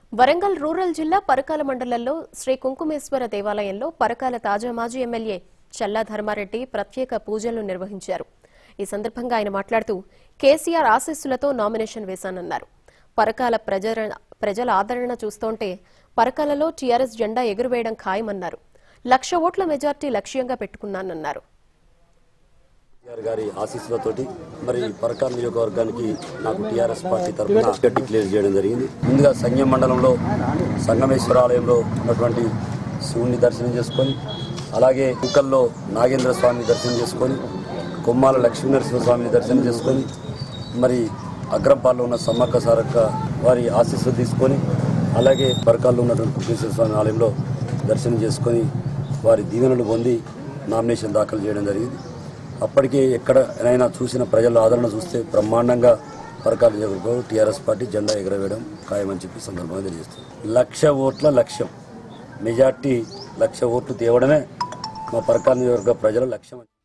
Warangal rural జిల్లా పరకాల మండలంలో శ్రీ కుంకుమేశ్వర దేవాలయంలో పరకాల తాజా మాజీ ఎమ్మెల్యే చల్లా ధర్మారెడ్డి ప్రత్యేక పూజలు నిర్వహించారు ఈ సందర్భంగా ఆయన మాట్లాడుతూ కేసీఆర్ ఆశీస్సులతో నామినేషన్ వేశానన్నారు పరకాల ప్రజల ప్రజల ఆదరణ చూస్తుంటే పరకాలలో టీఆర్ఎస్ జెండా ఎగురవేయడం ఖాయమన్నారు లక్ష ఓట్ల మెజార్టీ లక్ష్యంగా పెట్టుకున్నానన్నారు కేసీఆర్ గారి ఆశీస్సులతోటి మరి పరకాల నియోజకవర్గానికి నాకు టీఆర్ఎస్ పార్టీ తరఫున డిక్లేర్ చేయడం జరిగింది ముందుగా సంగం మండలంలో సంగమేశ్వర ఆలయంలో ఉన్నటువంటి శివుణ్ణి దర్శనం చేసుకొని అలాగే కుక్కల్లో నాగేంద్ర స్వామిని దర్శనం చేసుకొని కొమ్మాల లక్ష్మీనరసింహ స్వామిని దర్శనం చేసుకొని మరి అగ్రంపాల్లో ఉన్న సమ్మక్క సారక్క వారి ఆశీస్సులు తీసుకొని అలాగే పరకాల్లో ఉన్నటువంటి కుక్కేశ్వర స్వామి ఆలయంలో దర్శనం చేసుకొని వారి దీవెనలు పొంది నామినేషన్ దాఖలు చేయడం జరిగింది అప్పటికే ఎక్కడైనా చూసిన ప్రజల ఆదరణ చూస్తే బ్రహ్మాండంగా పరకాల నియోజకవర్గంలో టీఆర్ఎస్ పార్టీ జెండా ఎగరవేయడం ఖాయమని చెప్పి ఈ సందర్భంగా తెలియజేస్తుంది లక్ష ఓట్ల లక్ష్యం మెజార్టీ లక్ష ఓట్లు తేవడమే మా పరకాల నియోజకవర్గ ప్రజల లక్ష్యం